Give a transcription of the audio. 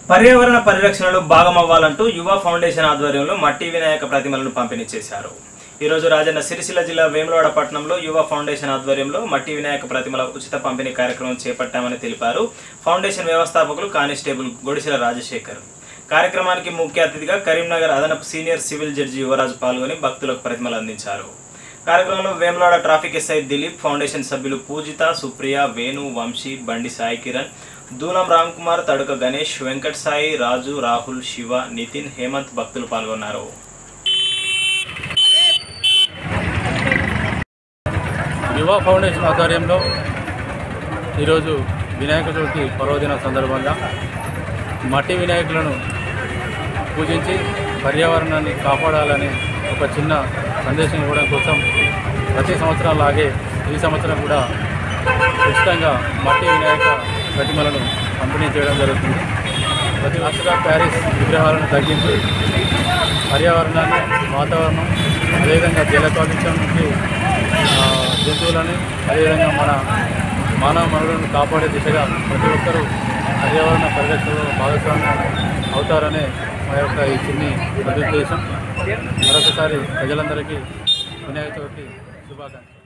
పర్యావరణ పరిరక్షణలో భాగమవ్వాలంటూ యువ ఫౌండేషన్ ఆధ్వర్యంలో మట్టి వినాయక ప్రతిమలను పంపిణీ చేశారు ఈరోజు రాజన్న సిరిసిల్ల జిల్లా వేములవాడ పట్టణంలో యువ ఫౌండేషన్ ఆధ్వర్యంలో మట్టి వినాయక ప్రతిమల ఉచిత పంపిణీ కార్యక్రమం చేపట్టామని తెలిపారు ఫౌండేషన్ వ్యవస్థాపకులు కానిస్టేబుల్ గొడిసెల రాజశేఖర్ కార్యక్రమానికి ముఖ్య అతిథిగా కరీంనగర్ అదనపు సీనియర్ సివిల్ జడ్జి యువరాజు పాల్గొని భక్తులకు ప్రతిమలు అందించారు కార్యక్రమంలో Vemulawada traffic SI Dilip foundation సభ్యులు పూజిత సుప్రియ వేణు వంశీ బండి సాయి కిరణ్ దూలం రామ్ కుమార్ తడుక గణేష్ వెంకట్ సాయి రాజు రాహుల్ శివ నితిన్ హేమంత్ భక్తులు పాల్గొన్నారు యువ ఫౌండేషన్ ఆధ్వర్యంలో ఈరోజు వినాయక చవితి పర్వదిన సందర్భంగా మట్టి వినాయకులను పూజించి పర్యావరణాన్ని కాపాడాలని ఒక చిన్న సందేశం ఇవ్వడం కోసం ప్రతి సంవత్సరం లాగే ఈ సంవత్సరం కూడా ఉచితంగా మట్టి వినాయక ప్రతిమలను పంపిణీ చేయడం జరుగుతుంది ప్రతి వర్షగా ప్యారిస్ విగ్రహాలను తగ్గించి పర్యావరణాన్ని వాతావరణం అదేవిధంగా జల కాలుష్యం నుంచి ఆ, జంతువులని అదేవిధంగా మన మానవ మనులను కాపాడే దిశగా ప్రతి ఒక్కరూ పర్యావరణ పరిరక్షణలో భాగస్వామ్యం అవుతారనే మా యొక్క ఈ చిన్ని సదుద్దేశం మరొకసారి ప్రజలందరికీ వినాయక చవితి శుభాకాంక్షలు